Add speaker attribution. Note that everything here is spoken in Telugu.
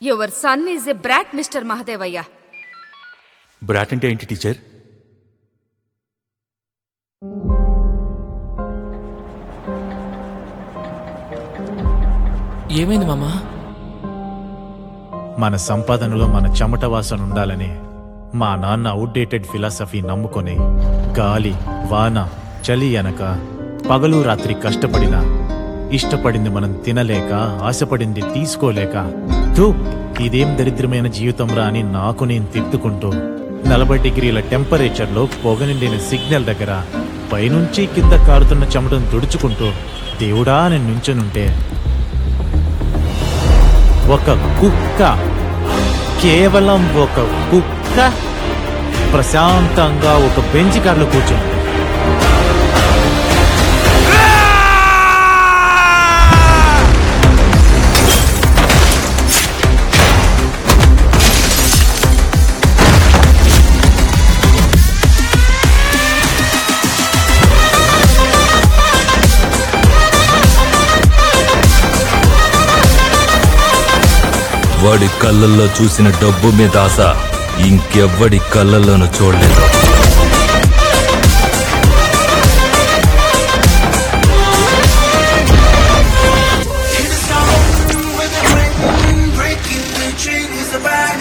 Speaker 1: your son is a brat mister Mahadevayya
Speaker 2: brat అంటే ఏంటి టీచర్
Speaker 3: ఏమైంది మామా
Speaker 4: మన సంపాదనలో మన చెమట వాసన ఉండాలని మా నాన్న అవుట్డేటెడ్ ఫిలాసఫీ నమ్ముకొని గాలి వాన చలి అనక పగలు రాత్రి కష్టపడినా ఇష్టపడింది మనం తినలేక ఆశపడింది తీసుకోలేక ధూ ఇదేం దరిద్రమైన జీవితంరా అని నాకు నేను తిట్టుకుంటూ నలభై డిగ్రీల టెంపరేచర్లో పొగ నిండిన సిగ్నల్ దగ్గర పైనుంచి కింద కారుతున్న చెమటను తుడుచుకుంటూ దేవుడా నేను నుంచనుంటే ఒక కుక్క కేవలం ఒక కుక్క ప్రశాంతంగా ఒక బెంచ్ కార్లో కూర్చుంది
Speaker 5: వాడి కళ్ళల్లో చూసిన డబ్బు మీద ఆశ ఇంకెవ్వడి కళ్ళల్లోనూ చూడలేదు
Speaker 6: Breaking the chain is a bad